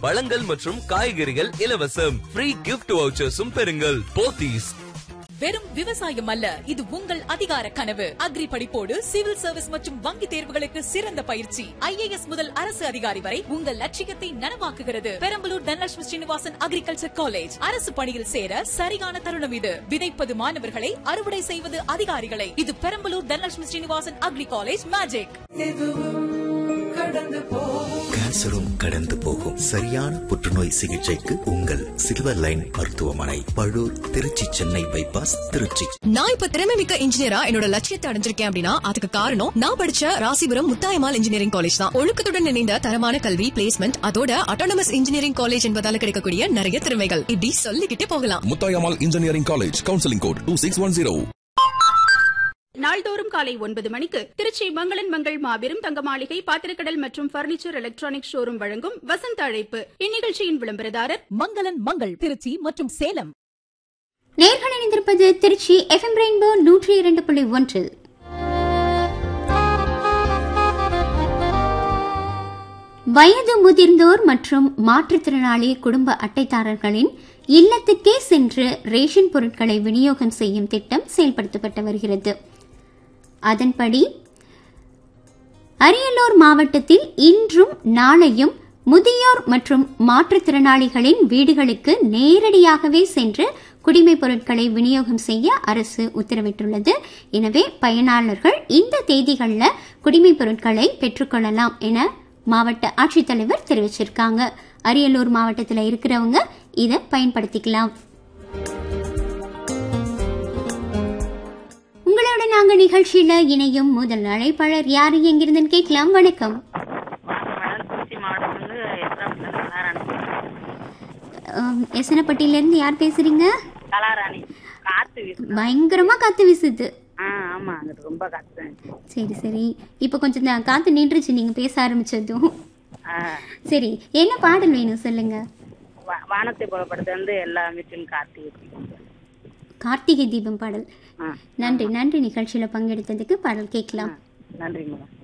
பழங்கள் மற்றும் காய்கறிகள் இலவசம் ஃப்ரீ கிஃப்ட் வவுச்சர்ஸும் பெறுங்கள் போத்தீஸ் வெறும் விவசாயம் அல்ல இது உங்கள் அதிகார கனவு அக்ரி படிப்போடு சிவில் சர்வீஸ் மற்றும் வங்கி தேர்வுகளுக்கு சிறந்த பயிற்சி ஐஏஎஸ் முதல் அரசு அதிகாரி வரை உங்கள் லட்சியத்தை நனவாக்குகிறது பெரம்பலூர் தனலட்சுமி ஸ்ரீனிவாசன் அக்ரிகல்ச்சர் காலேஜ் அரசு பணியில் சேர சரியான தருணம் இது விதைப்பது மாணவர்களை அறுவடை செய்வது அதிகாரிகளை இது Perambalur Dhanalakshmi Srinivasan agri college magic கேன்சரும் கடந்து போகும் சரியான புற்றுநோய் சிகிச்சைக்கு உங்கள் சில்வர் லைன் மருத்துவமனை பழூர் திருச்சி சென்னை பைபாஸ் திருச்சி நான் இப்ப திறமை மிக்க இன்ஜினியரா என்னோட லட்சியத்தை அடைஞ்சிருக்கேன் அப்படின்னா அதுக்கு காரணம் நான் படிச்ச ராசிபுரம் முத்தாயமால் இன்ஜினியரிங் காலேஜ் தான் ஒழுக்கத்துடன் இணைந்த தரமான கல்வி பிளேஸ்மெண்ட் அதோட அட்டானமஸ் இன்ஜினியரிங் காலேஜ் என்பதால கிடைக்கக்கூடிய நிறைய திறமைகள் இப்படி சொல்லிக்கிட்டே போகலாம் Muthayammal engineering college counselling code two six one zero நாள்தோறும் காலை ஒன்பது மணிக்கு திருச்சி மங்களன் மங்கள் மாபெரும் தங்க மாளிகை பாத்திரக்கடல் மற்றும் பர்னிச்சர் எலக்ட்ரானிக் ஷோரூம் வழங்கும் வசந்த அழைப்பு இந்நிகழ்ச்சியின் விளம்பரதாரர் மங்களன் மங்கள் திருச்சி மற்றும் சேலம் நேர்கள் இணைந்திருப்பது திருச்சி எஃப்எம் ரெயின்போ நூற்றி இரண்டு புள்ளி ஒன்றில் வயது முதிர்ந்தோர் மற்றும் மாற்றுத்திறனாளி குடும்ப அட்டைதாரர்களின் இல்லத்துக்கே சென்று ரேஷன் பொருட்களை விநியோகம் செய்யும் திட்டம் செயல்படுத்தப்பட்டு வருகிறது அதன்படி அரியலூர் மாவட்டத்தில் இன்றும் நாளையும் முதியோர் மற்றும் மாற்றுத்திறனாளிகளின் வீடுகளுக்கு நேரடியாகவே சென்று குடிமைப் பொருட்களை விநியோகம் செய்ய அரசு உத்தரவிட்டுள்ளது எனவே பயனாளர்கள் இந்த தேதிகளில் குடிமைப் பொருட்களை பெற்றுக்கொள்ளலாம் என மாவட்ட ஆட்சித்தலைவர் தெரிவிச்சிருக்காங்க அரியலூர் மாவட்டத்தில் இருக்கிறவங்க இதை பயன்படுத்திக்கலாம் உங்களோட நாங்க நிகழ்ச்சியில இணையும் முதல் அழைப்பாளர் யாரு எங்கிருந்துன்னு கேட்கலாம் வணக்கம் மேடம் திருச்சி மாவட்டம் வந்து எஸ்ராபுரத்துல கலாராணி அம், எசனப்பட்டியில இருந்து யார் பேசுறீங்க கலாராணி காத்து வீசு பயங்கரமா காத்து வீசுது ஆ ஆமா அங்கிட்டு ரொம்ப காத்து சரி சரி இப்போ கொஞ்சம் தான் காத்து நின்றுச்சு நீங்க பேச ஆரம்பிச்சதும் ஆ சரி என்ன பாடல் வேணும் சொல்லுங்க வா- வானத்தை புறப்படுத்து வந்து எல்லா வீட்டிலும் காத்து வீசு. கார்த்திகை தீபம் பாடல் ஆ நன்றி நன்றி நிகழ்ச்சியில பங்கெடுத்ததுக்கு பாடல் கேட்கலாம் நன்றி மேடம்